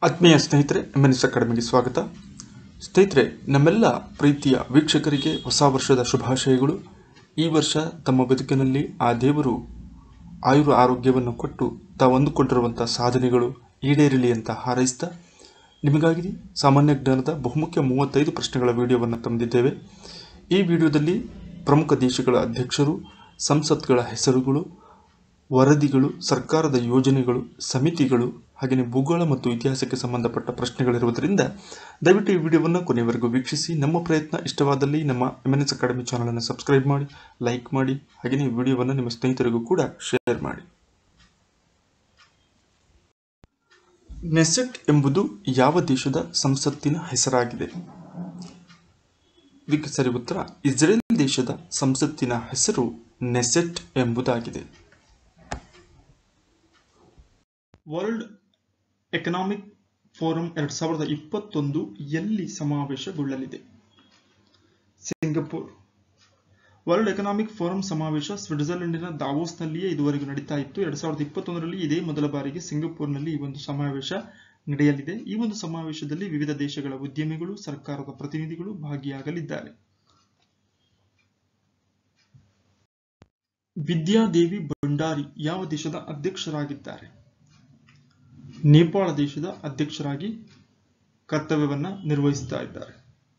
ಆತ್ಮೀಯ ಸ್ನೇಹಿತರೆ ಎಮ್ಎನ್ಎಸ್ ಅಕಾಡೆಮಿಗೆ ಸ್ವಾಗತ ಸ್ನೇಹಿತರೆ ನಮ್ಮೆಲ್ಲ ಪ್ರೀತಿಯ ವೀಕ್ಷಕರಿಗೆ ಹೊಸ ವರ್ಷದ ಶುಭಾಶಯಗಳು ಈ ವರ್ಷ ತಮ್ಮ ಬದುಕಿನಲ್ಲಿ ಆ ದೇವರು ಆಯುರ ಆರೋಗ್ಯವನ್ನು ಕೊಟ್ಟು ತಾವು ಅಂದುಕೊಂಡಿರುವಂಥ ಸಾಧನೆಗಳು ಈಡೇರಲಿ ಅಂತ ಹಾರೈಸ್ತಾ ನಿಮಗಾಗಿ ಸಾಮಾನ್ಯ ಜ್ಞಾನದ ಬಹುಮುಖ್ಯ ಮೂವತ್ತೈದು ಪ್ರಶ್ನೆಗಳ ವಿಡಿಯೋವನ್ನು ತಂದಿದ್ದೇವೆ ಈ ವಿಡಿಯೋದಲ್ಲಿ ಪ್ರಮುಖ ದೇಶಗಳ ಅಧ್ಯಕ್ಷರು ಸಂಸತ್ಗಳ ಹೆಸರುಗಳು ವರದಿಗಳು ಸರ್ಕಾರದ ಯೋಜನೆಗಳು ಸಮಿತಿಗಳು ಹಾಗೆಯೇ ಭೂಗೋಳ ಮತ್ತು ಇತಿಹಾಸಕ್ಕೆ ಸಂಬಂಧಪಟ್ಟ ಪ್ರಶ್ನೆಗಳಿರುವುದರಿಂದ ದಯವಿಟ್ಟು ಈ ವಿಡಿಯೋವನ್ನು ಕೊನೆಯವರೆಗೂ ವೀಕ್ಷಿಸಿ ನಮ್ಮ ಪ್ರಯತ್ನ ಇಷ್ಟವಾದಲ್ಲಿ ನಮ್ಮ ಎಮ್ ಎನ್ ಎಸ್ ಅಕಾಡೆಮಿ ಚಾನಲನ್ನು ಸಬ್ಸ್ಕ್ರೈಬ್ ಮಾಡಿ ಲೈಕ್ ಮಾಡಿ ಹಾಗೆಯೇ ಈ ವಿಡಿಯೋವನ್ನು ನಿಮ್ಮ ಸ್ನೇಹಿತರಿಗೂ ಕೂಡ ಶೇರ್ ಮಾಡಿ ನೆಸೆಟ್ ಎಂಬುದು ಯಾವ ದೇಶದ ಸಂಸತ್ತಿನ ಹೆಸರಾಗಿದೆ ಇದಕ್ಕೆ ಸರಿ ಉತ್ತರ ಇಸ್ರೇಲ್ ದೇಶದ ಸಂಸತ್ತಿನ ಹೆಸರು ನೆಸೆಟ್ ಎಂಬುದಾಗಿದೆ ವರ್ಲ್ಡ್ ಎಕನಾಮಿಕ್ ಫೋರಂ ಎರಡ್ ಸಾವಿರದ ಇಪ್ಪತ್ತೊಂದು ಎಲ್ಲಿ ಸಮಾವೇಶಗೊಳ್ಳಲಿದೆ ಸಿಂಗಪುರ್ ವರ್ಲ್ಡ್ ಎಕನಾಮಿಕ್ ಫೋರಂ ಸಮಾವೇಶ ಸ್ವಿಟ್ಜರ್ಲೆಂಡಿನ ದಾವೋಸ್ನಲ್ಲಿಯೇ ಇದುವರೆಗೂ ನಡೀತಾ ಇತ್ತು ಎರಡ್ ಸಾವಿರದ ಇಪ್ಪತ್ತೊಂದರಲ್ಲಿ ಇದೇ ಮೊದಲ ಬಾರಿಗೆ ಸಿಂಗಪುರ್ನಲ್ಲಿ ಈ ಒಂದು ಸಮಾವೇಶ ನಡೆಯಲಿದೆ ಈ ಒಂದು ಸಮಾವೇಶದಲ್ಲಿ ವಿವಿಧ ದೇಶಗಳ ಉದ್ಯಮಿಗಳು ಸರ್ಕಾರದ ಪ್ರತಿನಿಧಿಗಳು ಭಾಗಿಯಾಗಲಿದ್ದಾರೆ ವಿದ್ಯಾದೇವಿ ಭಂಡಾರಿ ಯಾವ ದೇಶದ ಅಧ್ಯಕ್ಷರಾಗಿದ್ದಾರೆ ನೇಪಾಳ ದೇಶದ ಅಧ್ಯಕ್ಷರಾಗಿ ಕರ್ತವ್ಯವನ್ನ ನಿರ್ವಹಿಸ್ತಾ ಇದ್ದಾರೆ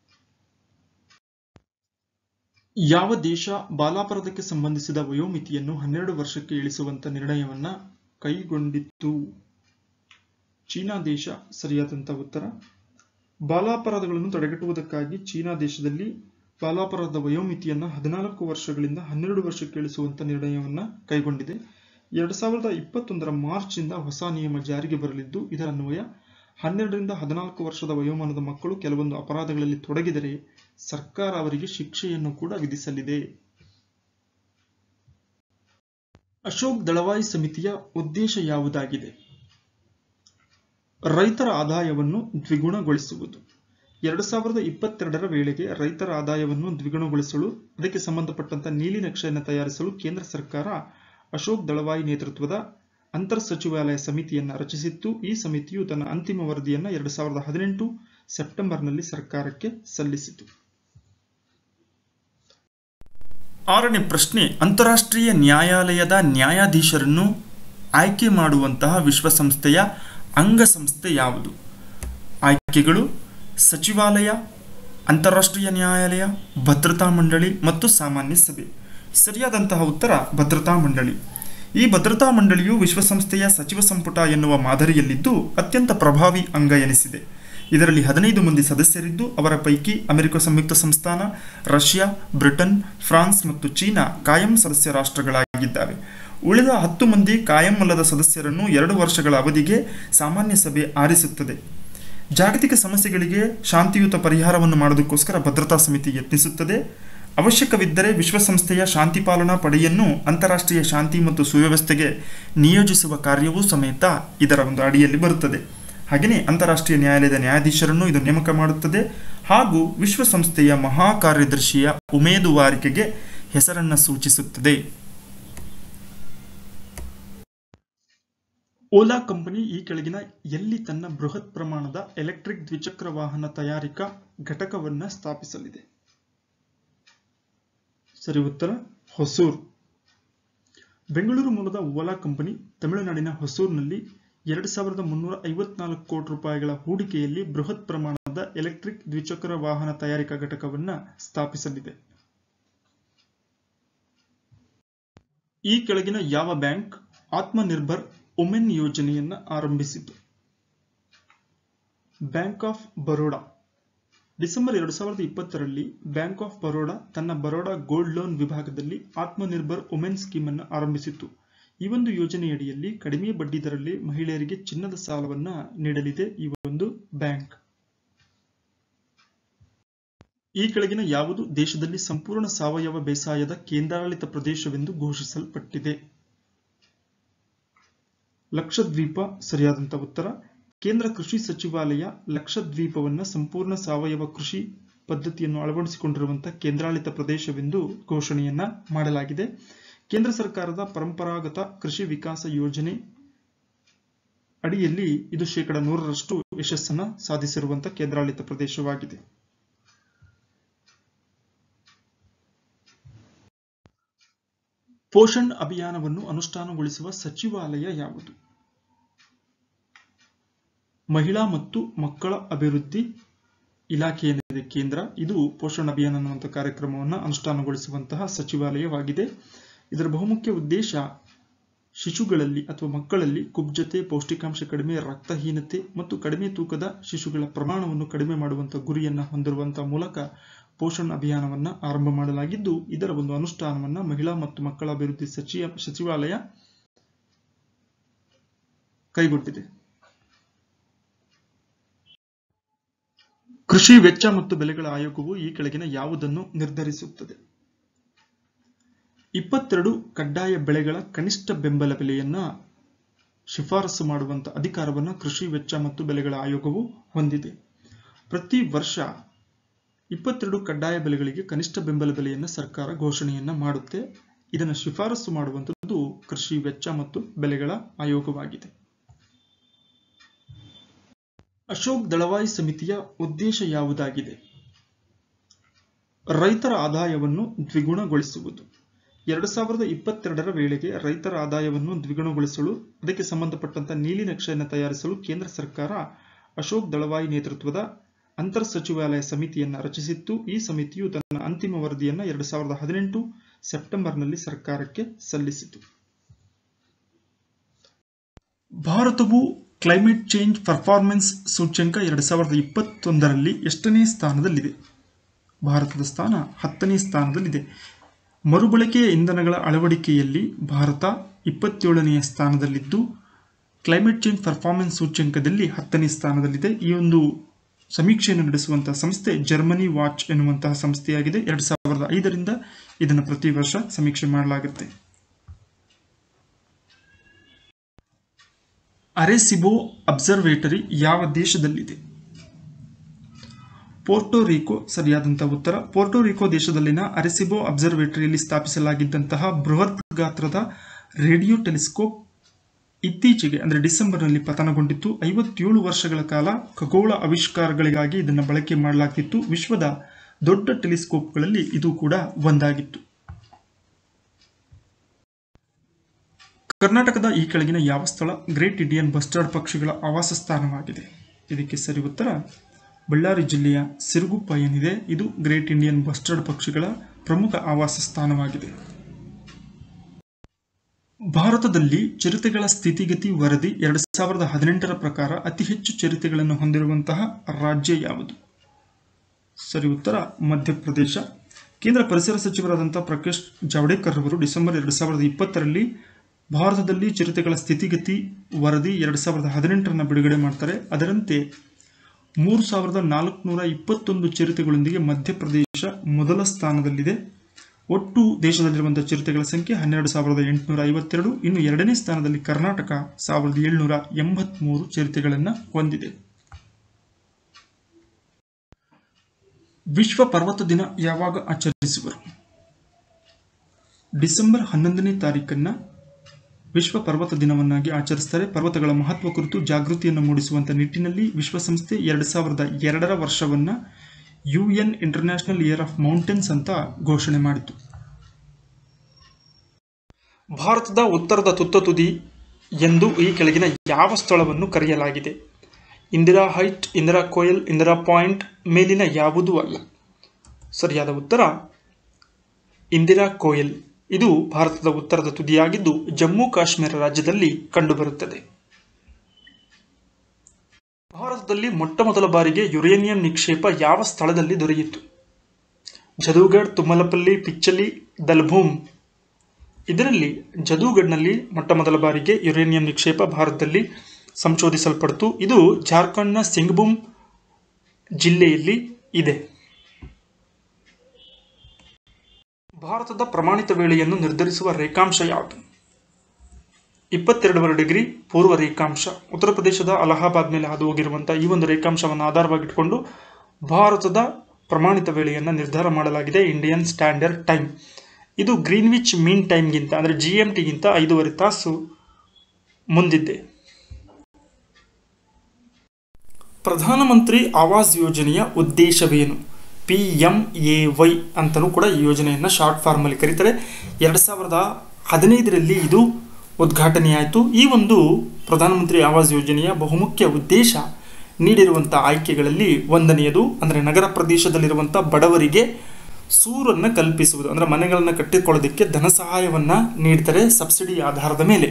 ಯಾವ ದೇಶ ಬಾಲಾಪರಾಧಕ್ಕೆ ಸಂಬಂಧಿಸಿದ ವಯೋಮಿತಿಯನ್ನು ಹನ್ನೆರಡು ವರ್ಷಕ್ಕೆ ಇಳಿಸುವಂತ ನಿರ್ಣಯವನ್ನ ಕೈಗೊಂಡಿತ್ತು ಚೀನಾ ದೇಶ ಸರಿಯಾದಂತ ಉತ್ತರ ಬಾಲಾಪರಾಧಗಳನ್ನು ತಡೆಗಟ್ಟುವುದಕ್ಕಾಗಿ ಚೀನಾ ದೇಶದಲ್ಲಿ ಬಾಲಾಪರಾಧದ ವಯೋಮಿತಿಯನ್ನ ಹದಿನಾಲ್ಕು ವರ್ಷಗಳಿಂದ ಹನ್ನೆರಡು ವರ್ಷಕ್ಕೆ ಇಳಿಸುವಂತ ನಿರ್ಣಯವನ್ನ ಕೈಗೊಂಡಿದೆ ಎರಡ್ ಸಾವಿರದ ಇಪ್ಪತ್ತೊಂದರ ಮಾರ್ಚ್ ಇಂದ ಹೊಸ ನಿಯಮ ಜಾರಿಗೆ ಬರಲಿದ್ದು ಇದರ ಅನ್ವಯ ಹನ್ನೆರಡರಿಂದ ಹದಿನಾಲ್ಕು ವರ್ಷದ ವಯೋಮಾನದ ಮಕ್ಕಳು ಕೆಲವೊಂದು ಅಪರಾಧಗಳಲ್ಲಿ ತೊಡಗಿದರೆ ಸರ್ಕಾರ ಅವರಿಗೆ ಶಿಕ್ಷೆಯನ್ನು ಕೂಡ ವಿಧಿಸಲಿದೆ ಅಶೋಕ್ ದಳವಾಯಿ ಸಮಿತಿಯ ಉದ್ದೇಶ ಯಾವುದಾಗಿದೆ ರೈತರ ಆದಾಯವನ್ನು ದ್ವಿಗುಣಗೊಳಿಸುವುದು ಎರಡು ಸಾವಿರದ ಇಪ್ಪತ್ತೆರಡರ ವೇಳೆಗೆ ರೈತರ ಆದಾಯವನ್ನು ದ್ವಿಗುಣಗೊಳಿಸಲು ಅದಕ್ಕೆ ಸಂಬಂಧಪಟ್ಟಂತ ನೀಲಿ ನಕ್ಷೆಯನ್ನು ತಯಾರಿಸಲು ಕೇಂದ್ರ ಸರ್ಕಾರ ಅಶೋಕ್ ದಳವಾಯಿ ನೇತೃತ್ವದ ಅಂತರ್ ಸಚಿವಾಲಯ ಸಮಿತಿಯನ್ನ ರಚಿಸಿತ್ತು ಈ ಸಮಿತಿಯು ತನ್ನ ಅಂತಿಮ ವರದಿಯನ್ನ ಎರಡು ಸಾವಿರದ ಹದಿನೆಂಟು ಸೆಪ್ಟೆಂಬರ್ನಲ್ಲಿ ಸರ್ಕಾರಕ್ಕೆ ಸಲ್ಲಿಸಿತು ಆರನೇ ಪ್ರಶ್ನೆ ಅಂತಾರಾಷ್ಟ್ರೀಯ ನ್ಯಾಯಾಲಯದ ನ್ಯಾಯಾಧೀಶರನ್ನು ಆಯ್ಕೆ ಮಾಡುವಂತಹ ವಿಶ್ವಸಂಸ್ಥೆಯ ಅಂಗಸಂಸ್ಥೆ ಯಾವುದು ಆಯ್ಕೆಗಳು ಸಚಿವಾಲಯ ಅಂತಾರಾಷ್ಟ್ರೀಯ ನ್ಯಾಯಾಲಯ ಭದ್ರತಾ ಮಂಡಳಿ ಮತ್ತು ಸಾಮಾನ್ಯ ಸಭೆ ಸರಿಯಾದಂತಹ ಉತ್ತರ ಭದ್ರತಾ ಮಂಡಳಿ ಈ ಭದ್ರತಾ ಮಂಡಳಿಯು ವಿಶ್ವಸಂಸ್ಥೆಯ ಸಚಿವ ಸಂಪುಟ ಎನ್ನುವ ಮಾದರಿಯಲ್ಲಿದ್ದು ಅತ್ಯಂತ ಪ್ರಭಾವಿ ಅಂಗ ಎನಿಸಿದೆ ಇದರಲ್ಲಿ ಹದಿನೈದು ಮಂದಿ ಸದಸ್ಯರಿದ್ದು ಅವರ ಪೈಕಿ ಅಮೆರಿಕ ಸಂಯುಕ್ತ ಸಂಸ್ಥಾನ ರಷ್ಯಾ ಬ್ರಿಟನ್ ಫ್ರಾನ್ಸ್ ಮತ್ತು ಚೀನಾ ಕಾಯಂ ಸದಸ್ಯ ರಾಷ್ಟ್ರಗಳಾಗಿದ್ದಾವೆ ಉಳಿದ ಹತ್ತು ಮಂದಿ ಕಾಯಂ ಅಲ್ಲದ ಸದಸ್ಯರನ್ನು ಎರಡು ವರ್ಷಗಳ ಅವಧಿಗೆ ಸಾಮಾನ್ಯ ಸಭೆ ಆರಿಸುತ್ತದೆ ಜಾಗತಿಕ ಸಮಸ್ಯೆಗಳಿಗೆ ಶಾಂತಿಯುತ ಪರಿಹಾರವನ್ನು ಮಾಡೋದಕ್ಕೋಸ್ಕರ ಭದ್ರತಾ ಸಮಿತಿ ಯತ್ನಿಸುತ್ತದೆ ಅವಶ್ಯಕವಿದ್ದರೆ ವಿಶ್ವಸಂಸ್ಥೆಯ ಶಾಂತಿ ಪಾಲನಾ ಪಡೆಯನ್ನು ಅಂತಾರಾಷ್ಟ್ರೀಯ ಶಾಂತಿ ಮತ್ತು ಸುವ್ಯವಸ್ಥೆಗೆ ನಿಯೋಜಿಸುವ ಕಾರ್ಯವೂ ಸಮೇತ ಇದರ ಒಂದು ಅಡಿಯಲ್ಲಿ ಬರುತ್ತದೆ ಹಾಗೆಯೇ ಅಂತಾರಾಷ್ಟ್ರೀಯ ನ್ಯಾಯಾಲಯದ ನ್ಯಾಯಾಧೀಶರನ್ನು ಇದು ನೇಮಕ ಮಾಡುತ್ತದೆ ಹಾಗೂ ವಿಶ್ವಸಂಸ್ಥೆಯ ಮಹಾ ಕಾರ್ಯದರ್ಶಿಯ ಉಮೇದುವಾರಿಕೆಗೆ ಹೆಸರನ್ನು ಸೂಚಿಸುತ್ತದೆ ಓಲಾ ಕಂಪನಿ ಈ ಕೆಳಗಿನ ಎಲ್ಲಿ ತನ್ನ ಬೃಹತ್ ಪ್ರಮಾಣದ ಎಲೆಕ್ಟ್ರಿಕ್ ದ್ವಿಚಕ್ರ ವಾಹನ ತಯಾರಿಕಾ ಘಟಕವನ್ನು ಸ್ಥಾಪಿಸಲಿದೆ ಸರಿ ಉತ್ತರ ಹೊಸೂರ್ ಬೆಂಗಳೂರು ಮೂಲದ ಓಲಾ ಕಂಪನಿ ತಮಿಳುನಾಡಿನ ಹೊಸೂರ್ನಲ್ಲಿ ಎರಡು ಸಾವಿರದ ಮುನ್ನೂರ ಐವತ್ನಾಲ್ಕು ಕೋಟಿ ರೂಪಾಯಿಗಳ ಹೂಡಿಕೆಯಲ್ಲಿ ಬೃಹತ್ ಪ್ರಮಾಣದ ಎಲೆಕ್ಟ್ರಿಕ್ ದ್ವಿಚಕ್ರ ವಾಹನ ತಯಾರಿಕಾ ಘಟಕವನ್ನು ಸ್ಥಾಪಿಸಲಿದೆ ಈ ಕೆಳಗಿನ ಯಾವ ಬ್ಯಾಂಕ್ ಆತ್ಮನಿರ್ಭರ್ ವುಮೆನ್ ಯೋಜನೆಯನ್ನು ಆರಂಭಿಸಿತು ಬ್ಯಾಂಕ್ ಆಫ್ ಬರೋಡಾ ಡಿಸೆಂಬರ್ ಎರಡು ಸಾವಿರದ ಇಪ್ಪತ್ತರಲ್ಲಿ ಬ್ಯಾಂಕ್ ಆಫ್ ಬರೋಡಾ ತನ್ನ ಬರೋಡಾ ಗೋಲ್ಡ್ ಲೋನ್ ವಿಭಾಗದಲ್ಲಿ ಆತ್ಮನಿರ್ಭರ್ ವುಮೆನ್ ಸ್ಕೀಮ್ ಅನ್ನು ಆರಂಭಿಸಿತು ಈ ಒಂದು ಯೋಜನೆಯಡಿಯಲ್ಲಿ ಕಡಿಮೆ ಬಡ್ಡಿ ದರದಲ್ಲಿ ಮಹಿಳೆಯರಿಗೆ ಚಿನ್ನದ ಸಾಲವನ್ನ ನೀಡಲಿದೆ ಈ ಒಂದು ಬ್ಯಾಂಕ್ ಈ ಕೆಳಗಿನ ಯಾವುದು ದೇಶದಲ್ಲಿ ಸಂಪೂರ್ಣ ಸಾವಯವ ಬೇಸಾಯದ ಕೇಂದ್ರಾಡಳಿತ ಪ್ರದೇಶವೆಂದು ಘೋಷಿಸಲ್ಪಟ್ಟಿದೆ ಲಕ್ಷದ್ವೀಪ ಸರಿಯಾದಂತ ಉತ್ತರ ಕೇಂದ್ರ ಕೃಷಿ ಸಚಿವಾಲಯ ಲಕ್ಷದ್ವೀಪವನ್ನ ಸಂಪೂರ್ಣ ಸಾವಯವ ಕೃಷಿ ಪದ್ಧತಿಯನ್ನು ಅಳವಡಿಸಿಕೊಂಡಿರುವಂತಹ ಕೇಂದ್ರಾಡಳಿತ ಪ್ರದೇಶವೆಂದು ಘೋಷಣೆಯನ್ನ ಮಾಡಲಾಗಿದೆ ಕೇಂದ್ರ ಸರ್ಕಾರದ ಪರಂಪರಾಗತ ಕೃಷಿ ವಿಕಾಸ ಯೋಜನೆ ಅಡಿಯಲ್ಲಿ ಇದು ಶೇಕಡ ನೂರರಷ್ಟು ಯಶಸ್ಸನ್ನು ಸಾಧಿಸಿರುವಂತಹ ಕೇಂದ್ರಾಡಳಿತ ಪ್ರದೇಶವಾಗಿದೆ ಪೋಷಣ್ ಅಭಿಯಾನವನ್ನು ಅನುಷ್ಠಾನಗೊಳಿಸುವ ಸಚಿವಾಲಯ ಯಾವುದು ಮಹಿಳಾ ಮತ್ತು ಮಕ್ಕಳ ಅಭಿವೃದ್ಧಿ ಇಲಾಖೆ ಏನಿದೆ ಕೇಂದ್ರ ಇದು ಪೋಷಣ್ ಅಭಿಯಾನ ಅನ್ನುವಂಥ ಕಾರ್ಯಕ್ರಮವನ್ನು ಅನುಷ್ಠಾನಗೊಳಿಸುವಂತಹ ಸಚಿವಾಲಯವಾಗಿದೆ ಇದರ ಬಹುಮುಖ್ಯ ಉದ್ದೇಶ ಶಿಶುಗಳಲ್ಲಿ ಅಥವಾ ಮಕ್ಕಳಲ್ಲಿ ಕುಬ್ಜತೆ ಪೌಷ್ಟಿಕಾಂಶ ಕಡಿಮೆ ರಕ್ತಹೀನತೆ ಮತ್ತು ಕಡಿಮೆ ತೂಕದ ಶಿಶುಗಳ ಪ್ರಮಾಣವನ್ನು ಕಡಿಮೆ ಮಾಡುವಂತಹ ಗುರಿಯನ್ನು ಹೊಂದಿರುವಂತಹ ಮೂಲಕ ಪೋಷಣ್ ಅಭಿಯಾನವನ್ನ ಆರಂಭ ಮಾಡಲಾಗಿದ್ದು ಇದರ ಒಂದು ಅನುಷ್ಠಾನವನ್ನ ಮಹಿಳಾ ಮತ್ತು ಮಕ್ಕಳ ಅಭಿವೃದ್ಧಿ ಸಚಿವ ಸಚಿವಾಲಯ ಕೈಗೊಂಡಿದೆ ಕೃಷಿ ವೆಚ್ಚ ಮತ್ತು ಬೆಲೆಗಳ ಆಯೋಗವು ಈ ಕೆಳಗಿನ ಯಾವುದನ್ನು ನಿರ್ಧರಿಸುತ್ತದೆ ಇಪ್ಪತ್ತೆರಡು ಕಡ್ಡಾಯ ಬೆಳೆಗಳ ಕನಿಷ್ಠ ಬೆಂಬಲ ಬೆಲೆಯನ್ನ ಶಿಫಾರಸು ಮಾಡುವಂತ ಅಧಿಕಾರವನ್ನು ಕೃಷಿ ವೆಚ್ಚ ಮತ್ತು ಬೆಲೆಗಳ ಆಯೋಗವು ಹೊಂದಿದೆ ಪ್ರತಿ ವರ್ಷ ಇಪ್ಪತ್ತೆರಡು ಕಡ್ಡಾಯ ಬೆಲೆಗಳಿಗೆ ಕನಿಷ್ಠ ಬೆಂಬಲ ಬೆಲೆಯನ್ನು ಸರ್ಕಾರ ಘೋಷಣೆಯನ್ನ ಮಾಡುತ್ತೆ ಇದನ್ನು ಶಿಫಾರಸು ಮಾಡುವಂಥದ್ದು ಕೃಷಿ ವೆಚ್ಚ ಮತ್ತು ಬೆಲೆಗಳ ಆಯೋಗವಾಗಿದೆ ಅಶೋಕ್ ದಳವಾಯಿ ಸಮಿತಿಯ ಉದ್ದೇಶ ಯಾವುದಾಗಿದೆ ರೈತರ ಆದಾಯವನ್ನು ದ್ವಿಗುಣಗೊಳಿಸುವುದು ಎರಡು ಸಾವಿರದ ಇಪ್ಪತ್ತೆರಡರ ವೇಳೆಗೆ ರೈತರ ಆದಾಯವನ್ನು ದ್ವಿಗುಣಗೊಳಿಸಲು ಅದಕ್ಕೆ ಸಂಬಂಧಪಟ್ಟಂತ ನೀಲಿ ನಕ್ಷೆಯನ್ನು ತಯಾರಿಸಲು ಕೇಂದ್ರ ಸರ್ಕಾರ ಅಶೋಕ್ ದಳವಾಯಿ ನೇತೃತ್ವದ ಅಂತರ್ ಸಚಿವಾಲಯ ಸಮಿತಿಯನ್ನ ರಚಿಸಿತ್ತು ಈ ಸಮಿತಿಯು ತನ್ನ ಅಂತಿಮ ವರದಿಯನ್ನ ಎರಡು ಸಾವಿರದ ಹದಿನೆಂಟು ಸೆಪ್ಟೆಂಬರ್ನಲ್ಲಿ ಸರ್ಕಾರಕ್ಕೆ ಸಲ್ಲಿಸಿತು ಭಾರತವು ಕ್ಲೈಮೇಟ್ ಚೇಂಜ್ ಪರ್ಫಾರ್ಮೆನ್ಸ್ ಸೂಚ್ಯಂಕ ಎರಡು ಸಾವಿರದ ಇಪ್ಪತ್ತೊಂದರಲ್ಲಿ ಎಷ್ಟನೇ ಸ್ಥಾನದಲ್ಲಿದೆ ಭಾರತದ ಸ್ಥಾನ ಹತ್ತನೇ ಸ್ಥಾನದಲ್ಲಿದೆ ಮರುಬಳಕೆಯ ಇಂಧನಗಳ ಅಳವಡಿಕೆಯಲ್ಲಿ ಭಾರತ ಇಪ್ಪತ್ತೇಳನೆಯ ಸ್ಥಾನದಲ್ಲಿದ್ದು ಕ್ಲೈಮೇಟ್ ಚೇಂಜ್ ಪರ್ಫಾರ್ಮೆನ್ಸ್ ಸೂಚ್ಯಂಕದಲ್ಲಿ ಹತ್ತನೇ ಸ್ಥಾನದಲ್ಲಿದೆ ಈ ಒಂದು ಸಮೀಕ್ಷೆಯನ್ನು ನಡೆಸುವಂತಹ ಸಂಸ್ಥೆ ಜರ್ಮನಿ ವಾಚ್ ಎನ್ನುವಂತಹ ಸಂಸ್ಥೆಯಾಗಿದೆ ಎರಡ್ ಸಾವಿರದ ಐದರಿಂದ ಇದನ್ನು ಪ್ರತಿ ವರ್ಷ ಸಮೀಕ್ಷೆ ಮಾಡಲಾಗುತ್ತೆ ಅರೆಸಿಬೋ ಅಬ್ಸರ್ವೇಟರಿ ಯಾವ ದೇಶದಲ್ಲಿದೆ ಪೋರ್ಟೋರಿಕೋ ಸರಿಯಾದಂತಹ ಉತ್ತರ ಪೋರ್ಟೋರಿಕೋ ದೇಶದಲ್ಲಿನ ಅರೆಸಿಬೋ ಅಬ್ಸರ್ವೇಟರಿಯಲ್ಲಿ ಸ್ಥಾಪಿಸಲಾಗಿದ್ದಂತಹ ಬೃಹತ್ ಗಾತ್ರದ ರೇಡಿಯೋ ಟೆಲಿಸ್ಕೋಪ್ ಇತ್ತೀಚೆಗೆ ಅಂದರೆ ಡಿಸೆಂಬರ್ನಲ್ಲಿ ಪತನಗೊಂಡಿತ್ತು ಐವತ್ತೇಳು ವರ್ಷಗಳ ಕಾಲ ಖಗೋಳ ಆವಿಷ್ಕಾರಗಳಿಗಾಗಿ ಇದನ್ನು ಬಳಕೆ ಮಾಡಲಾಗ್ತಿತ್ತು ವಿಶ್ವದ ದೊಡ್ಡ ಟೆಲಿಸ್ಕೋಪ್ಗಳಲ್ಲಿ ಇದು ಕೂಡ ಒಂದಾಗಿತ್ತು ಕರ್ನಾಟಕದ ಈ ಕೆಳಗಿನ ಯಾವ ಸ್ಥಳ ಗ್ರೇಟ್ ಇಂಡಿಯನ್ ಬಸ್ಟರ್ಡ್ ಪಕ್ಷಿಗಳ ಆವಾಸ ಸ್ಥಾನವಾಗಿದೆ ಇದಕ್ಕೆ ಸರಿ ಉತ್ತರ ಬಳ್ಳಾರಿ ಜಿಲ್ಲೆಯ ಸಿರುಗುಪ್ಪ ಏನಿದೆ ಇದು ಗ್ರೇಟ್ ಇಂಡಿಯನ್ ಬಸ್ಟರ್ಡ್ ಪಕ್ಷಿಗಳ ಪ್ರಮುಖ ಆವಾಸ ಸ್ಥಾನವಾಗಿದೆ ಭಾರತದಲ್ಲಿ ಚಿರತೆಗಳ ಸ್ಥಿತಿಗತಿ ವರದಿ ಎರಡು ಸಾವಿರದ ಹದಿನೆಂಟರ ಪ್ರಕಾರ ಅತಿ ಹೆಚ್ಚು ಚಿರತೆಗಳನ್ನು ಹೊಂದಿರುವಂತಹ ರಾಜ್ಯ ಯಾವುದು ಸರಿ ಉತ್ತರ ಮಧ್ಯಪ್ರದೇಶ ಕೇಂದ್ರ ಪರಿಸರ ಸಚಿವರಾದಂತಹ ಪ್ರಕಾಶ್ ಜಾವಡೇಕರ್ ಅವರು ಡಿಸೆಂಬರ್ ಎರಡು ಸಾವಿರದ ಇಪ್ಪತ್ತರಲ್ಲಿ ಭಾರತದಲ್ಲಿ ಚಿರತೆಗಳ ಸ್ಥಿತಿಗತಿ ವರದಿ ಎರಡು ಸಾವಿರದ ಹದಿನೆಂಟರನ್ನು ಬಿಡುಗಡೆ ಮಾಡ್ತಾರೆ ಅದರಂತೆ ಮೂರು ಸಾವಿರದ ನಾಲ್ಕುನೂರ ಇಪ್ಪತ್ತೊಂದು ಚಿರತೆಗಳೊಂದಿಗೆ ಮಧ್ಯಪ್ರದೇಶ ಮೊದಲ ಸ್ಥಾನದಲ್ಲಿದೆ ಒಟ್ಟು ದೇಶದಲ್ಲಿರುವಂತಹ ಚಿರತೆಗಳ ಸಂಖ್ಯೆ ಹನ್ನೆರಡು ಸಾವಿರದ ಎಂಟುನೂರ ಐವತ್ತೆರಡು ಇನ್ನು ಎರಡನೇ ಸ್ಥಾನದಲ್ಲಿ ಕರ್ನಾಟಕ ಸಾವಿರದ ಏಳುನೂರ ಎಂಬತ್ಮೂರು ಚಿರತೆಗಳನ್ನು ಹೊಂದಿದೆ ವಿಶ್ವ ಪರ್ವತ ದಿನ ಯಾವಾಗ ಆಚರಿಸುವರು ಡಿಸೆಂಬರ್ ಹನ್ನೊಂದನೇ ತಾರೀಕನ್ನ ವಿಶ್ವ ಪರ್ವತ ದಿನವನ್ನಾಗಿ ಆಚರಿಸ್ತಾರೆ ಪರ್ವತಗಳ ಮಹತ್ವ ಕುರಿತು ಜಾಗೃತಿಯನ್ನು ಮೂಡಿಸುವಂತ ನಿಟ್ಟಿನಲ್ಲಿ ವಿಶ್ವಸಂಸ್ಥೆ ಎರಡು ಸಾವಿರದ ಎರಡರ ವರ್ಷವನ್ನ UN international year of mountains ಅಂತ ಘೋಷಣೆ ಮಾಡಿತು ಭಾರತದ ಉತ್ತರದ ತುತ್ತ ತುದಿ ಎಂದು ಈ ಕೆಳಗಿನ ಯಾವ ಸ್ಥಳವನ್ನು ಕರೆಯಲಾಗಿದೆ Indira height Indira col Indira point ಮೇಲಿನ ಯಾವುದೂ ಅಲ್ಲ ಸರಿಯಾದ ಉತ್ತರ ಇಂದಿರಾ ಕೋಯಲ್ ಇದು ಭಾರತದ ಉತ್ತರದ ತುದಿಯಾಗಿದ್ದು ಜಮ್ಮು ಕಾಶ್ಮೀರ ರಾಜ್ಯದಲ್ಲಿ ಕಂಡುಬರುತ್ತದೆ ಭಾರತದಲ್ಲಿ ಮೊಟ್ಟ ಮೊದಲ ಬಾರಿಗೆ ಯುರೇನಿಯಂ ನಿಕ್ಷೇಪ ಯಾವ ಸ್ಥಳದಲ್ಲಿ ದೊರೆಯಿತು ಜದೂಗಢ್ ತುಮ್ಮಲಪಲ್ಲಿ ಪಿಚ್ಚಲಿ ದಲ್ಭೂಮ್ ಇದರಲ್ಲಿ ಜದೂಗಢ್ನಲ್ಲಿ ಮೊಟ್ಟ ಮೊದಲ ಬಾರಿಗೆ ಯುರೇನಿಯಂ ನಿಕ್ಷೇಪ ಭಾರತದಲ್ಲಿ ಸಂಶೋಧಿಸಲ್ಪಡ್ತು ಇದು ಜಾರ್ಖಂಡ್ನ ಸಿಂಗ್ಭೂಮ್ ಜಿಲ್ಲೆಯಲ್ಲಿ ಇದೆ ಭಾರತದ ಪ್ರಮಾಣಿತ ವೇಳೆಯನ್ನು ನಿರ್ಧರಿಸುವ ರೇಖಾಂಶ ಯಾವುದು ಇಪ್ಪತ್ತೆರಡೂವರೆ ಡಿಗ್ರಿ ಪೂರ್ವ ರೇಖಾಂಶ ಉತ್ತರ ಪ್ರದೇಶದ ಅಲಹಾಬಾದ್ ಮೇಲೆ ಹಾದು ಹೋಗಿರುವಂತಹ ಈ ಒಂದು ರೇಖಾಂಶವನ್ನು ಆಧಾರವಾಗಿಟ್ಟುಕೊಂಡು ಭಾರತದ ಪ್ರಮಾಣಿತ ವೇಳೆಯನ್ನು ನಿರ್ಧಾರ ಮಾಡಲಾಗಿದೆ ಇಂಡಿಯನ್ ಸ್ಟ್ಯಾಂಡರ್ಡ್ ಟೈಮ್ ಇದು ಗ್ರೀನ್ವಿಚ್ ಮೀನ್ ಟೈಮ್ಗಿಂತ ಅಂದರೆ ಜಿ ಎಂ ಟಿಗಿಂತ ಐದೂವರೆ ತಾಸು ಮುಂದಿದೆ ಪ್ರಧಾನಮಂತ್ರಿ ಆವಾಸ್ ಯೋಜನೆಯ ಉದ್ದೇಶವೇನು ಪಿ ಎಂ ಎ ವೈ ಅಂತಲೂ ಕೂಡ ಈ ಯೋಜನೆಯನ್ನು ಶಾರ್ಟ್ ಫಾರ್ಮಲ್ಲಿ ಕರೀತಾರೆ ಎರಡು ಸಾವಿರದ ಹದಿನೈದರಲ್ಲಿ ಇದು ಉದ್ಘಾಟನೆಯಾಯಿತು ಈ ಒಂದು ಪ್ರಧಾನಮಂತ್ರಿ ಆವಾಸ್ ಯೋಜನೆಯ ಬಹುಮುಖ್ಯ ಉದ್ದೇಶ ನೀಡಿರುವಂಥ ಆಯ್ಕೆಗಳಲ್ಲಿ ಒಂದನೆಯದು ಅಂದರೆ ನಗರ ಪ್ರದೇಶದಲ್ಲಿರುವಂಥ ಬಡವರಿಗೆ ಸೂರನ್ನು ಕಲ್ಪಿಸುವುದು ಅಂದರೆ ಮನೆಗಳನ್ನು ಕಟ್ಟಿಕೊಳ್ಳೋದಕ್ಕೆ ಧನ ಸಹಾಯವನ್ನು ನೀಡ್ತಾರೆ ಸಬ್ಸಿಡಿ ಆಧಾರದ ಮೇಲೆ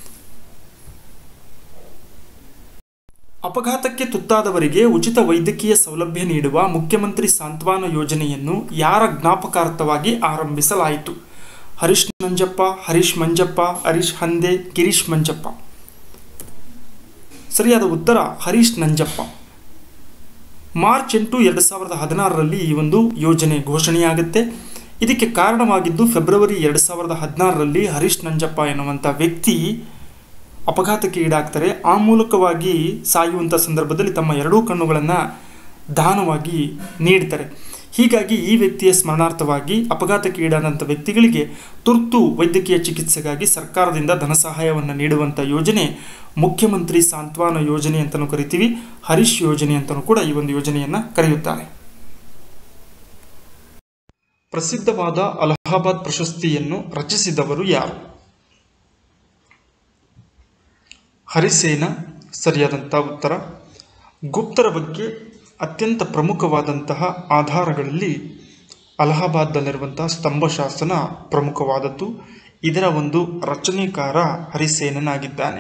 ಅಪಘಾತಕ್ಕೆ ತುತ್ತಾದವರಿಗೆ ಉಚಿತ ವೈದ್ಯಕೀಯ ಸೌಲಭ್ಯ ನೀಡುವ ಮುಖ್ಯಮಂತ್ರಿ ಸಾಂತ್ವನ ಯೋಜನೆಯನ್ನು ಯಾರ ಜ್ಞಾಪಕಾರ್ಥವಾಗಿ ಆರಂಭಿಸಲಾಯಿತು ಹರೀಶ್ ನಂಜಪ್ಪ ಹರೀಶ್ ಮಂಜಪ್ಪ ಹರೀಶ್ ಹಂದೆ ಗಿರೀಶ್ ಮಂಜಪ್ಪ ಸರಿಯಾದ ಉತ್ತರ ಹರೀಶ್ ನಂಜಪ್ಪ ಮಾರ್ಚ್ ಎಂಟು ಎರಡು ಸಾವಿರದ ಹದಿನಾರರಲ್ಲಿ ಈ ಒಂದು ಯೋಜನೆ ಘೋಷಣೆಯಾಗುತ್ತೆ ಇದಕ್ಕೆ ಕಾರಣವಾಗಿದ್ದು ಫೆಬ್ರವರಿ ಎರಡು ಸಾವಿರದ ಹದಿನಾರರಲ್ಲಿ ಹರೀಶ್ ನಂಜಪ್ಪ ಎನ್ನುವಂಥ ವ್ಯಕ್ತಿ ಅಪಘಾತಕ್ಕೆ ಈಡಾಗ್ತಾರೆ ಆ ಮೂಲಕವಾಗಿ ಸಾಯುವಂಥ ಸಂದರ್ಭದಲ್ಲಿ ತಮ್ಮ ಎರಡೂ ಕಣ್ಣುಗಳನ್ನು ದಾನವಾಗಿ ನೀಡ್ತಾರೆ ಹೀಗಾಗಿ ಈ ವ್ಯಕ್ತಿಯ ಸ್ಮರಣಾರ್ಥವಾಗಿ ಅಪಘಾತಕ್ಕೆ ಈಡಾದಂಥ ವ್ಯಕ್ತಿಗಳಿಗೆ ತುರ್ತು ವೈದ್ಯಕೀಯ ಚಿಕಿತ್ಸೆಗಾಗಿ ಸರ್ಕಾರದಿಂದ ಧನ ಸಹಾಯವನ್ನು ನೀಡುವಂಥ ಯೋಜನೆ ಮುಖ್ಯಮಂತ್ರಿ ಸಾಂತ್ವನ ಯೋಜನೆ ಅಂತಲೂ ಕರಿತೀವಿ ಹರೀಶ್ ಯೋಜನೆ ಅಂತಲೂ ಕೂಡ ಈ ಒಂದು ಯೋಜನೆಯನ್ನು ಕರೆಯುತ್ತಾರೆ ಪ್ರಸಿದ್ಧವಾದ ಅಲಹಾಬಾದ್ ಪ್ರಶಸ್ತಿಯನ್ನು ರಚಿಸಿದವರು ಯಾರು ಹರಿಸೇನ ಸರಿಯಾದಂಥ ಉತ್ತರ ಗುಪ್ತರ ಬಗ್ಗೆ ಅತ್ಯಂತ ಪ್ರಮುಖವಾದಂತಹ ಆಧಾರಗಳಲ್ಲಿ ಅಲಹಾಬಾದ್ದಲ್ಲಿರುವಂತಹ ಸ್ತಂಭಶಾಸನ ಪ್ರಮುಖವಾದದ್ದು ಇದರ ಒಂದು ರಚನೆಕಾರ ಹರಿಸೇನನಾಗಿದ್ದಾನೆ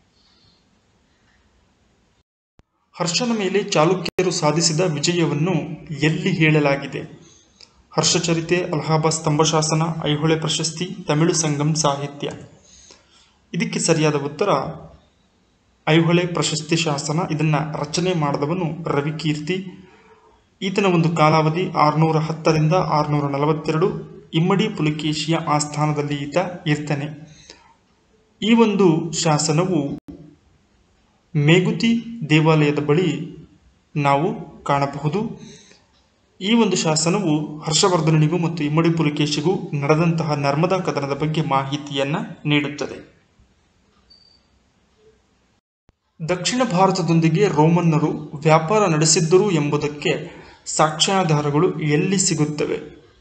ಹರ್ಷನ ಮೇಲೆ ಚಾಲುಕ್ಯರು ಸಾಧಿಸಿದ ವಿಜಯವನ್ನು ಎಲ್ಲಿ ಹೇಳಲಾಗಿದೆ ಹರ್ಷಚರಿತೆ ಅಲಹಾಬಾದ್ ಸ್ತಂಭಶಾಸನ ಐಹೊಳೆ ಪ್ರಶಸ್ತಿ ತಮಿಳು ಸಂಗಮ್ ಸಾಹಿತ್ಯ ಇದಕ್ಕೆ ಸರಿಯಾದ ಉತ್ತರ ಐಹೊಳೆ ಪ್ರಶಸ್ತಿ ಶಾಸನ ಇದನ್ನು ರಚನೆ ಮಾಡಿದವನು ರವಿಕೀರ್ತಿ ಈತನ ಒಂದು ಕಾಲಾವಧಿ ಆರುನೂರ ಹತ್ತರಿಂದ ಆರುನೂರ ನಲವತ್ತೆರಡು ಇಮ್ಮಡಿ ಪುಲಕೇಶಿಯ ಆಸ್ಥಾನದಲ್ಲಿ ಈತ ಇರ್ತಾನೆ ಈ ಒಂದು ಶಾಸನವು ಮೇಗುತಿ ದೇವಾಲಯದ ಬಳಿ ನಾವು ಕಾಣಬಹುದು ಈ ಒಂದು ಶಾಸನವು ಹರ್ಷವರ್ಧನನಿಗೂ ಮತ್ತು ಇಮ್ಮಡಿ ಪುಲಕೇಶಿಗೂ ನಡೆದಂತಹ ನರ್ಮದಾ ಕದನದ ಬಗ್ಗೆ ಮಾಹಿತಿಯನ್ನು ನೀಡುತ್ತದೆ ದಕ್ಷಿಣ ಭಾರತದೊಂದಿಗೆ ರೋಮನ್ನರು ವ್ಯಾಪಾರ ನಡೆಸಿದ್ದರು ಎಂಬುದಕ್ಕೆ ಸಾಕ್ಷ್ಯಾಧಾರಗಳು ಎಲ್ಲಿ ಸಿಗುತ್ತವೆ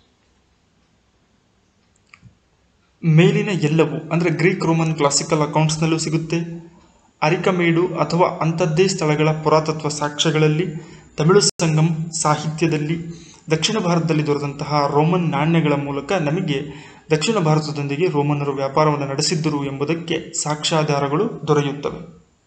ಮೇಲಿನ ಎಲ್ಲವೂ ಅಂದರೆ ಗ್ರೀಕ್ ರೋಮನ್ ಕ್ಲಾಸಿಕಲ್ ಅಕೌಂಟ್ಸ್ನಲ್ಲೂ ಸಿಗುತ್ತೆ ಅರಿಕಮೇಡು ಅಥವಾ ಅಂಥದ್ದೇ ಸ್ಥಳಗಳ ಪುರಾತತ್ವ ಸಾಕ್ಷ್ಯಗಳಲ್ಲಿ ತಮಿಳು ಸಂಗಮ್ ಸಾಹಿತ್ಯದಲ್ಲಿ ದಕ್ಷಿಣ ಭಾರತದಲ್ಲಿ ದೊರೆತಂತಹ ರೋಮನ್ ನಾಣ್ಯಗಳ ಮೂಲಕ ನಮಗೆ ದಕ್ಷಿಣ ಭಾರತದೊಂದಿಗೆ ರೋಮನ್ನರು ವ್ಯಾಪಾರವನ್ನು ನಡೆಸಿದ್ದರು ಎಂಬುದಕ್ಕೆ ಸಾಕ್ಷ್ಯಾಧಾರಗಳು ದೊರೆಯುತ್ತವೆ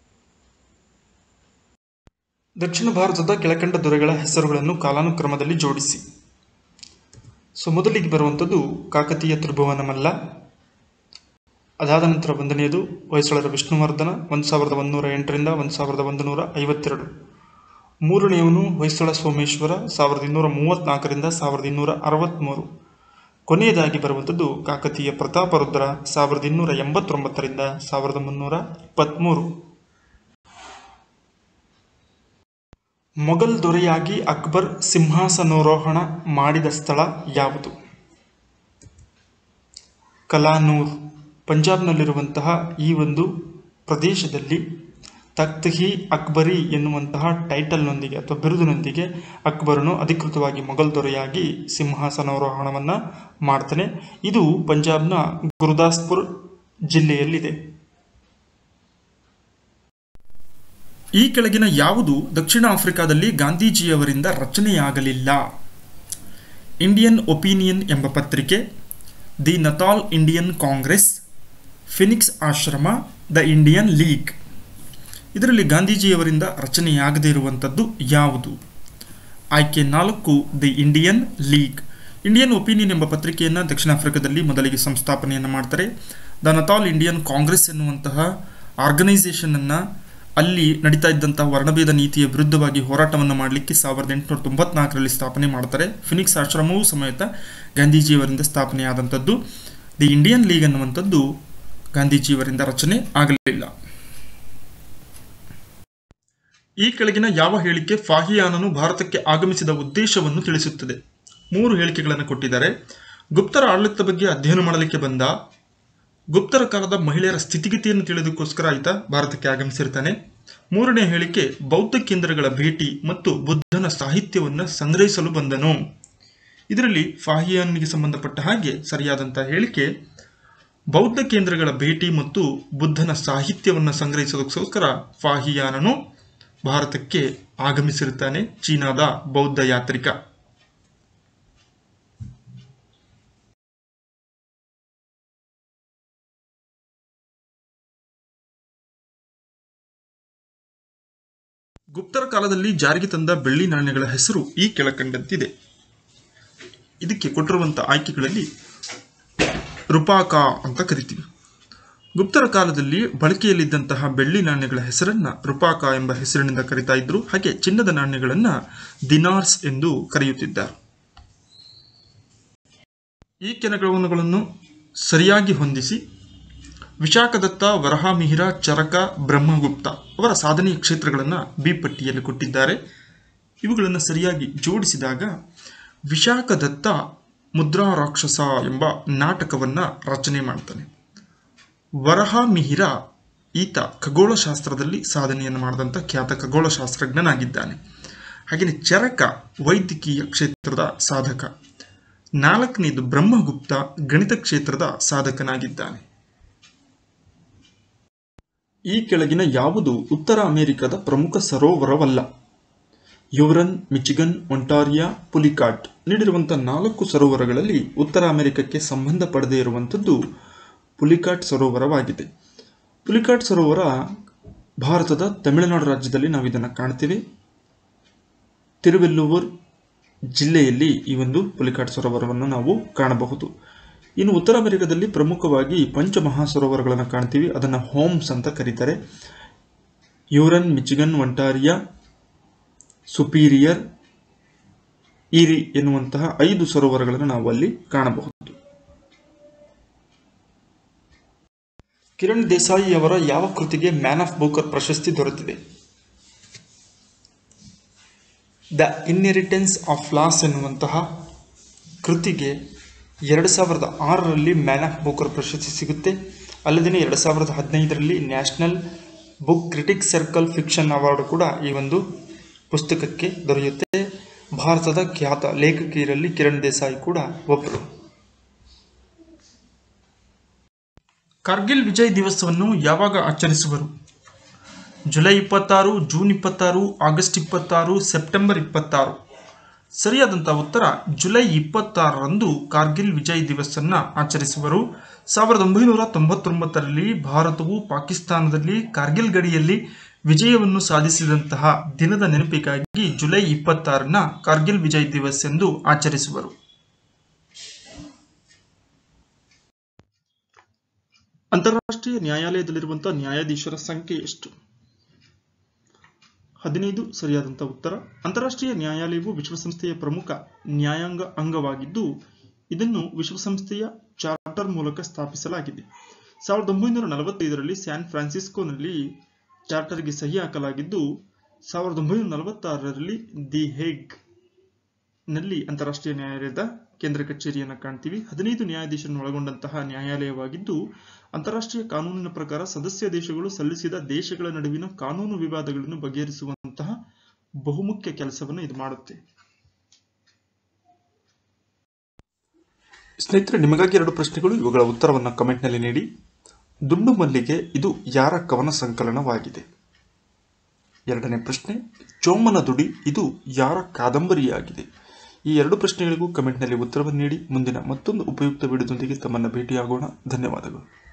ದಕ್ಷಿಣ ಭಾರತದ ಕೆಳಕಂಡ ದೊರೆಗಳ ಹೆಸರುಗಳನ್ನು ಕಾಲಾನುಕ್ರಮದಲ್ಲಿ ಜೋಡಿಸಿ ಸೊ ಮೊದಲಿಗೆ ಬರುವಂಥದ್ದು ಕಾಕತೀಯ ತ್ರಿಭುವನ ಮಲ್ಲ ಅದಾದ ನಂತರ ಒಂದನೆಯದು ಹೊಯ್ಸಳರ ವಿಷ್ಣುವರ್ಧನ ಒಂದು ಸಾವಿರದ ಒಂದೂರ ಎಂಟರಿಂದ ಒಂದು ಸಾವಿರದ ಒಂದು ನೂರ ಐವತ್ತೆರಡು ಮೂರನೆಯವನು ಹೊಯ್ಸಳ ಸೋಮೇಶ್ವರ ಸಾವಿರದ ಇನ್ನೂರ ಮೂವತ್ತ್ನಾಲ್ಕರಿಂದ ಸಾವಿರದ ಇನ್ನೂರ ಅರವತ್ತ್ಮೂರು ಕೊನೆಯದಾಗಿ ಬರುವಂಥದ್ದು ಕಾಕತೀಯ ಪ್ರತಾಪರುದ್ರ ಸಾವಿರದ ಇನ್ನೂರ ಎಂಬತ್ತೊಂಬತ್ತರಿಂದ ಸಾವಿರದ ಮುನ್ನೂರ ಇಪ್ಪತ್ತ್ಮೂರು ಮೊಘಲ್ ದೊರೆಯಾಗಿ ಅಕ್ಬರ್ ಸಿಂಹಾಸನಾರೋಹಣ ಮಾಡಿದ ಸ್ಥಳ ಯಾವುದು ಕಲಾನೂರ್ ಪಂಜಾಬ್ನಲ್ಲಿರುವಂತಹ ಈ ಒಂದು ಪ್ರದೇಶದಲ್ಲಿ ತಖ್ತ್ ಹಿ ಅಕ್ಬರಿ ಎನ್ನುವಂತಹ ಟೈಟಲ್ನೊಂದಿಗೆ ಅಥವಾ ಬಿರುದಿನೊಂದಿಗೆ ಅಕ್ಬರನು ಅಧಿಕೃತವಾಗಿ ಮೊಘಲ್ ದೊರೆಯಾಗಿ ಸಿಂಹಾಸನಾರೋಹಣವನ್ನು ಮಾಡ್ತಾನೆ ಇದು ಪಂಜಾಬ್ನ ಗುರುದಾಸ್ಪುರ್ ಜಿಲ್ಲೆಯಲ್ಲಿದೆ ಈ ಕೆಳಗಿನ ಯಾವುದು ದಕ್ಷಿಣ ಆಫ್ರಿಕಾದಲ್ಲಿ ಗಾಂಧೀಜಿಯವರಿಂದ ರಚನೆಯಾಗಲಿಲ್ಲ ಇಂಡಿಯನ್ ಒಪಿನಿಯನ್ ಎಂಬ ಪತ್ರಿಕೆ the Natal Indian Congress Phoenix Ashram the Indian League ಇದರಲ್ಲಿ ಗಾಂಧೀಜಿಯವರಿಂದ ರಚನೆಯಾಗದೇ ಇರುವಂಥದ್ದು ಯಾವುದು ಆಯ್ಕೆ ನಾಲ್ಕು the Indian League Indian Opinion ಎಂಬ ಪತ್ರಿಕೆಯನ್ನು ದಕ್ಷಿಣ ಆಫ್ರಿಕಾದಲ್ಲಿ ಮೊದಲಿಗೆ ಸಂಸ್ಥಾಪನೆಯನ್ನು ಮಾಡ್ತಾರೆ ದ ನತಾಲ್ ಇಂಡಿಯನ್ ಕಾಂಗ್ರೆಸ್ ಎನ್ನುವಂತಹ ಆರ್ಗನೈಸೇಷನನ್ನು ಅಲ್ಲಿ ನಡೀತಾ ಇದ್ದಂತಹ ವರ್ಣಭೇದ ನೀತಿಯ ವಿರುದ್ಧವಾಗಿ ಹೋರಾಟವನ್ನು ಮಾಡಲಿಕ್ಕೆ ಸಾವಿರದ ಎಂಟುನೂರ ತೊಂಬತ್ನಾಲ್ಕರಲ್ಲಿ ಸ್ಥಾಪನೆ ಮಾಡ್ತಾರೆ ಫಿನಿಕ್ಸ್ ಆಶ್ರಮವೂ ಸಮೇತ ಗಾಂಧೀಜಿಯವರಿಂದ ಸ್ಥಾಪನೆಯಾದಂಥದ್ದು ದಿ ಇಂಡಿಯನ್ ಲೀಗ್ ಅನ್ನುವಂಥದ್ದು ಗಾಂಧೀಜಿಯವರಿಂದ ರಚನೆ ಆಗಲಿಲ್ಲ ಈ ಕೆಳಗಿನ ಯಾವ ಹೇಳಿಕೆ ಫಾಹಿಯಾನನು ಭಾರತಕ್ಕೆ ಆಗಮಿಸಿದ ಉದ್ದೇಶವನ್ನು ತಿಳಿಸುತ್ತದೆ ಮೂರು ಹೇಳಿಕೆಗಳನ್ನು ಕೊಟ್ಟಿದ್ದಾರೆ ಗುಪ್ತರ ಆಡಳಿತದ ಬಗ್ಗೆ ಅಧ್ಯಯನ ಮಾಡಲಿಕ್ಕೆ ಬಂದ ಗುಪ್ತರ ಕಾಲದ ಮಹಿಳೆಯರ ಸ್ಥಿತಿಗತಿಯನ್ನು ತಿಳಿದಕ್ಕೋಸ್ಕರ ಆತ ಭಾರತಕ್ಕೆ ಆಗಮಿಸಿರ್ತಾನೆ ಮೂರನೇ ಹೇಳಿಕೆ ಬೌದ್ಧ ಕೇಂದ್ರಗಳ ಭೇಟಿ ಮತ್ತು ಬುದ್ಧನ ಸಾಹಿತ್ಯವನ್ನು ಸಂಗ್ರಹಿಸಲು ಬಂದನು ಇದರಲ್ಲಿ ಫಾಹಿಯಾನ್ಗೆ ಸಂಬಂಧಪಟ್ಟ ಹಾಗೆ ಸರಿಯಾದಂತಹ ಹೇಳಿಕೆ ಬೌದ್ಧ ಕೇಂದ್ರಗಳ ಭೇಟಿ ಮತ್ತು ಬುದ್ಧನ ಸಾಹಿತ್ಯವನ್ನು ಸಂಗ್ರಹಿಸೋದಕ್ಕೋಸ್ಕರ ಫಾಹಿಯಾನನು ಭಾರತಕ್ಕೆ ಆಗಮಿಸಿರುತ್ತಾನೆ ಚೀನಾದ ಬೌದ್ಧ ಯಾತ್ರಿಕ ಗುಪ್ತರ ಕಾಲದಲ್ಲಿ ಜಾರಿಗೆ ತಂದ ಬೆಳ್ಳಿ ನಾಣ್ಯಗಳ ಹೆಸರು ಈ ಕೆಳಕಂಡಂತಿದೆ ಇದಕ್ಕೆ ಕೊಟ್ಟಿರುವಂಥ ಆಯ್ಕೆಗಳಲ್ಲಿ ರೂಪಾಕ ಅಂತ ಕರಿತೀವಿ ಗುಪ್ತರ ಕಾಲದಲ್ಲಿ ಬಳಕೆಯಲ್ಲಿದ್ದಂತಹ ಬೆಳ್ಳಿ ನಾಣ್ಯಗಳ ಹೆಸರನ್ನ ರೂಪಾಕ ಎಂಬ ಹೆಸರಿನಿಂದ ಕರಿತಾ ಇದ್ರು ಹಾಗೆ ಚಿನ್ನದ ನಾಣ್ಯಗಳನ್ನ ದಿನಾರ್ಸ್ ಎಂದು ಕರೆಯುತ್ತಿದ್ದಾರೆ ಈ ಕೆನಗಳನ್ನು ಸರಿಯಾಗಿ ಹೊಂದಿಸಿ ವಿಶಾಖದತ್ತ ವರಹಾಮಿಹಿರ ಚರಕ ಬ್ರಹ್ಮಗುಪ್ತ ಅವರ ಸಾಧನೆಯ ಕ್ಷೇತ್ರಗಳನ್ನು ಬಿ ಪಟ್ಟಿಯಲ್ಲಿ ಕೊಟ್ಟಿದ್ದಾರೆ ಇವುಗಳನ್ನು ಸರಿಯಾಗಿ ಜೋಡಿಸಿದಾಗ ವಿಶಾಖದತ್ತ ಮುದ್ರಾ ರಾಕ್ಷಸ ಎಂಬ ನಾಟಕವನ್ನು ರಚನೆ ಮಾಡ್ತಾನೆ ವರಹಾಮಿಹಿರ ಈತ ಖಗೋಳಶಾಸ್ತ್ರದಲ್ಲಿ ಸಾಧನೆಯನ್ನು ಮಾಡಿದಂಥ ಖ್ಯಾತ ಖಗೋಳಶಾಸ್ತ್ರಜ್ಞನಾಗಿದ್ದಾನೆ ಹಾಗೆಯೇ ಚರಕ ವೈದ್ಯಕೀಯ ಕ್ಷೇತ್ರದ ಸಾಧಕ ನಾಲ್ಕನೇದು ಬ್ರಹ್ಮಗುಪ್ತ ಗಣಿತ ಕ್ಷೇತ್ರದ ಸಾಧಕನಾಗಿದ್ದಾನೆ ಈ ಕೆಳಗಿನ ಯಾವುದು ಉತ್ತರ ಅಮೆರಿಕದ ಪ್ರಮುಖ ಸರೋವರವಲ್ಲ ಯುವರನ್ ಮಿಚಿಗನ್ ಒಂಟಾರಿಯಾ ಪುಲಿಕಾಟ್ ನೀಡಿರುವಂತಹ ನಾಲ್ಕು ಸರೋವರಗಳಲ್ಲಿ ಉತ್ತರ ಅಮೆರಿಕಕ್ಕೆ ಸಂಬಂಧ ಪಡೆದೇ ಇರುವಂಥದ್ದು ಪುಲಿಕಾಟ್ ಸರೋವರವಾಗಿದೆ ಪುಲಿಕಾಟ್ ಸರೋವರ ಭಾರತದ ತಮಿಳುನಾಡು ರಾಜ್ಯದಲ್ಲಿ ನಾವು ಇದನ್ನು ಕಾಣ್ತೀವಿ ತಿರುವೆಲ್ಲೂರ್ ಜಿಲ್ಲೆಯಲ್ಲಿ ಈ ಒಂದು ಪುಲಿಕಾಟ್ ಸರೋವರವನ್ನು ನಾವು ಕಾಣಬಹುದು ಇನ್ನು ಉತ್ತರ ಅಮೆರಿಕದಲ್ಲಿ ಪ್ರಮುಖವಾಗಿ ಪಂಚಮಹಾ ಸರೋವರಗಳನ್ನು ಕಾಣ್ತೀವಿ ಅದನ್ನು ಹೋಮ್ಸ್ ಅಂತ ಕರೀತಾರೆ ಯೂರನ್ ಮಿಚಿಗನ್ ಒಂಟಾರಿಯಾ ಸುಪೀರಿಯರ್ ಈರಿ ಎನ್ನುವಂತಹ ಐದು ಸರೋವರಗಳನ್ನು ನಾವು ಅಲ್ಲಿ ಕಾಣಬಹುದು ಕಿರಣ್ ದೇಸಾಯಿ ಅವರ ಯಾವ ಕೃತಿಗೆ ಮ್ಯಾನ್ ಆಫ್ ಬೂಕರ್ ಪ್ರಶಸ್ತಿ ದೊರೆತಿದೆ ದ ಇನ್ಹೆರಿಟೆನ್ಸ್ ಆಫ್ ಲಾಸ್ ಎನ್ನುವಂತಹ ಕೃತಿಗೆ ಎರಡು ಸಾವಿರದ ಆರರಲ್ಲಿ ಮ್ಯಾನ್ ಆಫ್ ಬೂಕರ್ ಪ್ರಶಸ್ತಿ ಸಿಗುತ್ತೆ ಅಲ್ಲದೆ ಎರಡು ಸಾವಿರದ ಹದಿನೈದರಲ್ಲಿ National Book Critic Circle Fiction Award ಕೂಡ ಈ ಒಂದು ಪುಸ್ತಕಕ್ಕೆ ದೊರೆಯುತ್ತೆ ಭಾರತದ ಖ್ಯಾತ ಲೇಖಕಿಯರಲ್ಲಿ ಕಿರಣ್ ದೇಸಾಯಿ ಕೂಡ ಒಬ್ಬರು ಕಾರ್ಗಿಲ್ ವಿಜಯ್ ದಿವಸವನ್ನು ಯಾವಾಗ ಆಚರಿಸುವರು ಜುಲೈ ಇಪ್ಪತ್ತಾರು ಜೂನ್ ಇಪ್ಪತ್ತಾರು ಆಗಸ್ಟ್ ಇಪ್ಪತ್ತಾರು ಸೆಪ್ಟೆಂಬರ್ ಇಪ್ಪತ್ತಾರು ಸರಿಯಾದಂಥ ಉತ್ತರ ಜುಲೈ ಇಪ್ಪತ್ತಾರರಂದು ಕಾರ್ಗಿಲ್ ವಿಜಯ್ ದಿವಸನ್ನ ಆಚರಿಸುವರು ಸಾವಿರದ ಒಂಬೈನೂರ ತೊಂಬತ್ತೊಂಬತ್ತರಲ್ಲಿ ಭಾರತವು ಪಾಕಿಸ್ತಾನದಲ್ಲಿ ಕಾರ್ಗಿಲ್ ಗಡಿಯಲ್ಲಿ ವಿಜಯವನ್ನು ಸಾಧಿಸಿದಂತಹ ದಿನದ ನೆನಪಿಗಾಗಿ ಜುಲೈ ಇಪ್ಪತ್ತಾರನ್ನ ಕಾರ್ಗಿಲ್ ವಿಜಯ್ ದಿವಸ್ ಎಂದು ಆಚರಿಸುವರು ಅಂತಾರಾಷ್ಟ್ರೀಯ ನ್ಯಾಯಾಲಯದಲ್ಲಿರುವಂತಹ ನ್ಯಾಯಾಧೀಶರ ಸಂಖ್ಯೆ ಎಷ್ಟು ಹದಿನೈದು ಸರಿಯಾದಂಥ ಉತ್ತರ ಅಂತಾರಾಷ್ಟ್ರೀಯ ನ್ಯಾಯಾಲಯವು ವಿಶ್ವಸಂಸ್ಥೆಯ ಪ್ರಮುಖ ನ್ಯಾಯಾಂಗ ಅಂಗವಾಗಿದ್ದು ಇದನ್ನು ವಿಶ್ವಸಂಸ್ಥೆಯ ಚಾರ್ಟರ್ ಮೂಲಕ ಸ್ಥಾಪಿಸಲಾಗಿದೆ ಸಾವಿರದ ಒಂಬೈನೂರ ನಲವತ್ತೈದರಲ್ಲಿ ಸ್ಯಾನ್ ಫ್ರಾನ್ಸಿಸ್ಕೋನಲ್ಲಿ ಚಾರ್ಟರ್ಗೆ ಸಹಿ ಹಾಕಲಾಗಿದ್ದು ಸಾವಿರದ ಒಂಬೈನೂರ ನಲವತ್ತಾರರಲ್ಲಿ ದಿ ಹೇಗ್ ನಲ್ಲಿ ಅಂತಾರಾಷ್ಟ್ರೀಯ ನ್ಯಾಯಾಲಯದ ಕೇಂದ್ರ ಕಚೇರಿಯನ್ನು ಕಾಣ್ತೀವಿ ಹದಿನೈದು ನ್ಯಾಯಾಧೀಶರನ್ನು ಒಳಗೊಂಡಂತಹ ನ್ಯಾಯಾಲಯವಾಗಿದ್ದು ಅಂತಾರಾಷ್ಟ್ರೀಯ ಕಾನೂನಿನ ಪ್ರಕಾರ ಸದಸ್ಯ ದೇಶಗಳು ಸಲ್ಲಿಸಿದ ದೇಶಗಳ ನಡುವಿನ ಕಾನೂನು ವಿವಾದಗಳನ್ನು ಬಗೆಹರಿಸುವಂತಹ ಬಹುಮುಖ್ಯ ಕೆಲಸವನ್ನು ಇದು ಮಾಡುತ್ತೆ ಸ್ನೇಹಿತರೆ ನಿಮಗಾಗಿ ಎರಡು ಪ್ರಶ್ನೆಗಳು ಇವುಗಳ ಉತ್ತರವನ್ನು ಕಮೆಂಟ್ನಲ್ಲಿ ನೀಡಿ ದುಂಡು ಮಲ್ಲಿಗೆ ಇದು ಯಾರ ಕವನ ಸಂಕಲನವಾಗಿದೆ ಎರಡನೇ ಪ್ರಶ್ನೆ ಚೋಮನ ದುಡಿ ಇದು ಯಾರ ಕಾದಂಬರಿಯಾಗಿದೆ ಈ ಎರಡು ಪ್ರಶ್ನೆಗಳಿಗೂ ಕಮೆಂಟ್ನಲ್ಲಿ ಉತ್ತರವನ್ನು ನೀಡಿ ಮುಂದಿನ ಮತ್ತೊಂದು ಉಪಯುಕ್ತ ವಿಡಿಯೋದೊಂದಿಗೆ ತಮ್ಮನ್ನು ಭೇಟಿಯಾಗೋಣ ಧನ್ಯವಾದಗಳು